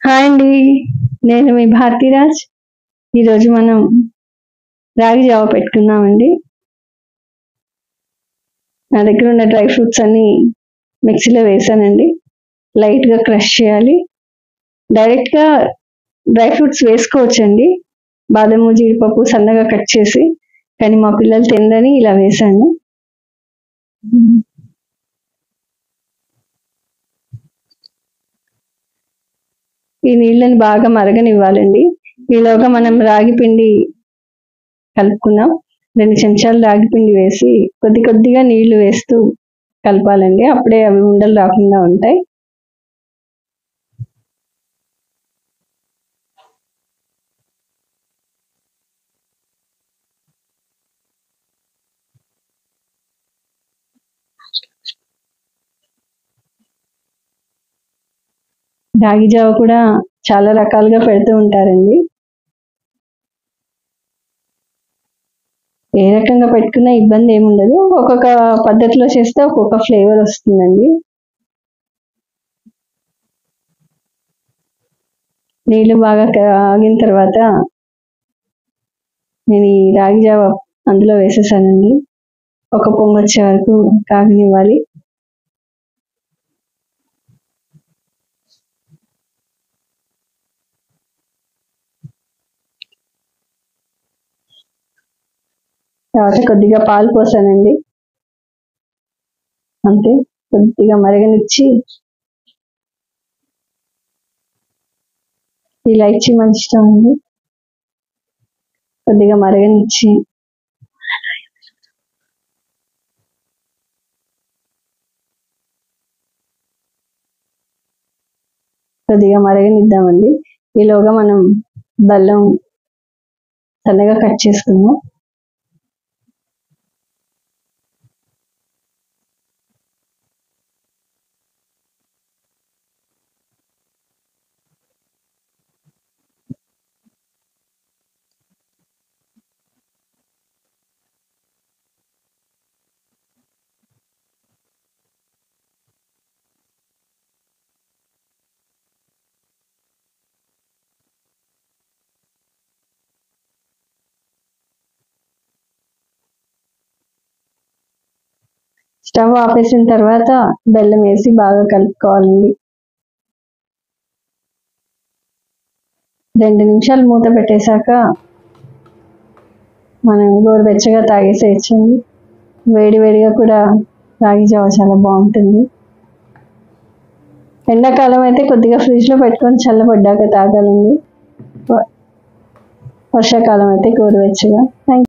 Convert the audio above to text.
hi అండి నేను మీ భారతీరాజ్ ఈరోజు మనం రాగి జావ పెట్టుకుందామండి నా దగ్గర ఉన్న డ్రై ఫ్రూట్స్ అన్ని మిక్సీలో వేసానండి లైట్గా క్రష్ చేయాలి డైరెక్ట్గా డ్రై ఫ్రూట్స్ వేసుకోవచ్చండి బాదము జీడిపప్పు సన్నగా కట్ చేసి కానీ మా పిల్లలు తినరని ఇలా వేసాను ఈ నీళ్ళని బాగా మరగనివ్వాలండి ఈలోగా మనం రాగి పిండి కలుపుకుందాం రెండు చెంచాలు రాగి పిండి వేసి కొద్ది కొద్దిగా నీళ్లు వేస్తూ కలపాలండి అప్పుడే అవి ఉండలు రాకుండా ఉంటాయి రాగి జావ కూడా చాలా రకాలుగా పెడుతూ ఉంటారండి ఏ రకంగా పెట్టుకున్నా ఇబ్బంది ఏమి ఉండదు ఒక్కొక్క పద్ధతిలో చేస్తే ఒక్కొక్క ఫ్లేవర్ వస్తుందండి నీళ్ళు బాగా కాగిన తర్వాత నేను ఈ రాగి జావ అందులో వేసేసానండి ఒక పొంగు వచ్చే వరకు కాగనివ్వాలి తర్వాత కొద్దిగా పాలు పోసానండి అంతే కొద్దిగా మరగనిచ్చి ఇలాచి మంచి ఇష్టం అండి కొద్దిగా మరగనిచ్చి కొద్దిగా మరగనిద్దామండి ఈలోగా మనం బెల్లం సన్నగా కట్ చేసుకుందాం స్టవ్ ఆపేసిన తర్వాత బెల్లం వేసి బాగా కలుపుకోవాలండి రెండు నిమిషాలు మూత పెట్టేశాక మనం గోరువెచ్చగా తాగేసేయచ్చండి వేడి వేడిగా కూడా రాగి జావ చాలా బాగుంటుంది ఎండాకాలం అయితే కొద్దిగా ఫ్రిడ్జ్లో పెట్టుకొని చల్లబడ్డాక తాగాలండి వర్షాకాలం అయితే గోరువెచ్చగా థ్యాంక్